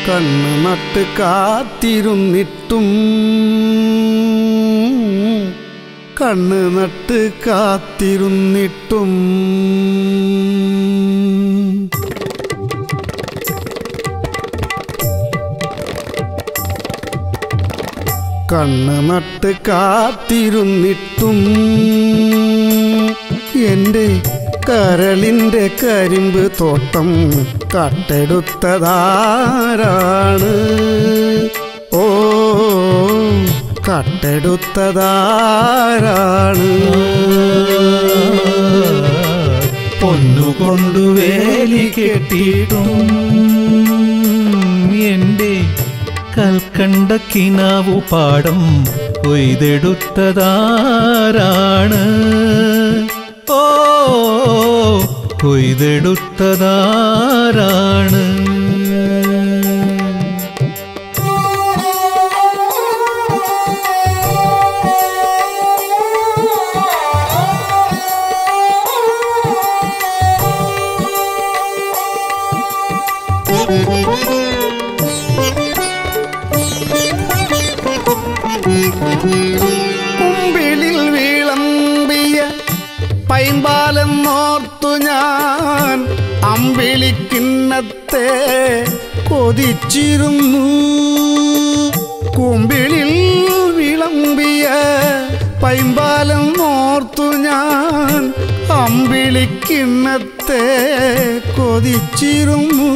കണ്ണ് നട്ട് കാത്തിരുന്നിട്ടും കണ്ണ് നട്ട് കാത്തിരുന്നിട്ടും കണ്ണ് നട്ട് കാത്തിരുന്നിട്ടും എൻ്റെ കരളിൻ്റെ കരിമ്പ് തോട്ടം കട്ടെടുത്തതാരാണ് ഓ കട്ടെടുത്തതാരാണ് പൊന്നുകൊണ്ടു വേലി കെട്ടിയിട്ടും എന്റെ കൽക്കണ്ട കിനാവു പാടം കൊയ്തെടുത്തതാരാണ് ഓ കൊയ്തെടുത്തതാരാണ് കുമ്പിളിൽ വിളമ്പിയ പൈമ്പാലം ഓർത്തു ഞാൻ അമ്പിളിക്കിണ്ണത്തെ കൊതിച്ചിരുന്നു കുമ്പിളിൽ വിളമ്പിയ പൈമ്പാലം ഓർത്തു ഞാൻ അമ്പിളിക്കിണ്ണത്തെ കൊതിച്ചിരുന്നു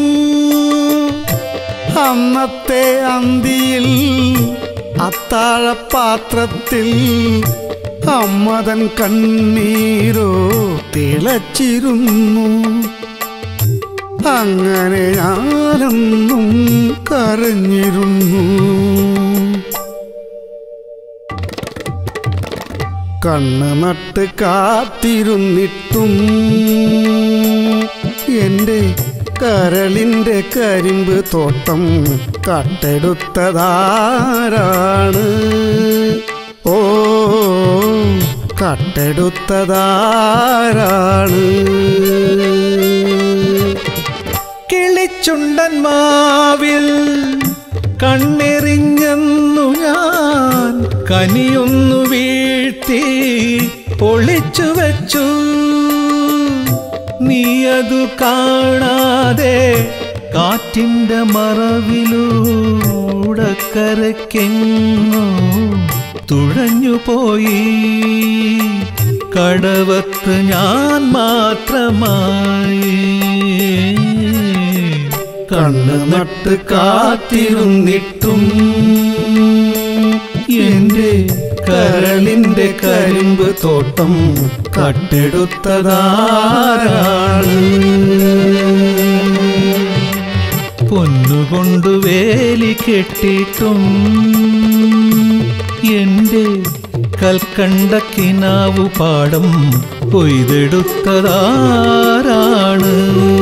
അന്നത്തെ അന്തിയിൽ അത്താഴപാത്രത്തിൽ അമ്മതൻ കണ്ണീരോ തിളച്ചിരുന്നു അങ്ങനെ ഞാനെന്നും കരഞ്ഞിരുന്നു കണ്ണ് നട്ട് കാത്തിരുന്നിട്ടും എൻ്റെ കരളിൻ്റെ കരിമ്പ് തോട്ടം കട്ടെടുത്തതാരാണ് ഓ കട്ടെടുത്തതാരാണ് കിളിച്ചുണ്ടൻ മാവിൽ കണ്ണെറിഞ്ഞെന്നു ഞാൻ കനിയൊന്നു വീഴ്ത്തി ഒളിച്ചു വച്ചു നീ അതു കാണാതെ കാറ്റിൻ്റെ മറവിലൂടെ കരയ്ക്കെങ്ങോ തുഴഞ്ഞുപോയി കടവത്ത് ഞാൻ മാത്രമായി കണ്ണ് നട്ട് കാത്തിരുന്നിട്ടും എൻ്റെ കരളിൻ്റെ കരിമ്പ് തോട്ടം കട്ടെടുത്തതാരാണ് പൊന്നുകൊണ്ടു വേലി കെട്ടിയിട്ടും എന്റെ കൽക്കണ്ട കിനാവു പാടം കൊയ്തെടുത്തതാരാണ്